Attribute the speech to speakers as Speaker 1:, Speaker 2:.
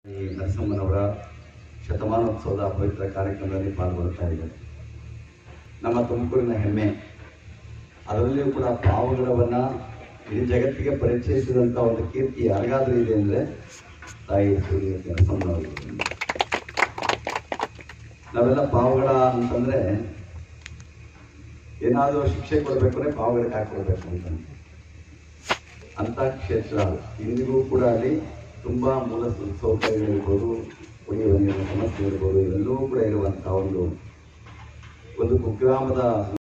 Speaker 1: ಈ ನರಸಿಂಹನವರ ಶತಮಾನೋತ್ಸವದ ಪವಿತ್ರ ಕಾರ್ಯಕ್ರಮದಲ್ಲಿ ಪಾಲ್ಗೊಳ್ತಾ ಇದ್ದಾರೆ ನಮ್ಮ ತುಮಕೂರಿನ ಹೆಮ್ಮೆ ಅದರಲ್ಲಿಯೂ ಕೂಡ ಪಾವಗಡವನ್ನ ಇಡೀ ಜಗತ್ತಿಗೆ ಪರಿಚಯಿಸಿದಂಥ ಒಂದು ಕೀರ್ತಿ ಯಾರಿಗಾದ್ರೂ ಇದೆ ಅಂದರೆ ತಾಯಿ ಸೂರ್ಯವತಿ ನರಸಿಂಹನವರಿಗೆ ನಾವೆಲ್ಲ ಪಾವಗಡ ಅಂತಂದ್ರೆ ಏನಾದರೂ ಶಿಕ್ಷೆ ಕೊಡಬೇಕು ಅಂದ್ರೆ ಪಾವಗಡಕ್ಕೆ ಹಾಕೊಡ್ಬೇಕು ಅಂತ ಅಂತ ಕ್ಷೇತ್ರ ಇಂದಿಗೂ ಕೂಡ ಅಲ್ಲಿ ತುಂಬಾ ಮೂಲ ಸೌಕರ್ಯಗಳಿರ್ಬೋದು ಕುಡಿಯುವ ನೀರಿನ ಸಮಸ್ಯೆ ಇರ್ಬೋದು ಇವೆಲ್ಲವೂ ಕೂಡ ಇರುವಂತಹ ಒಂದು ಒಂದು ಕುಗ್ರಾಮದ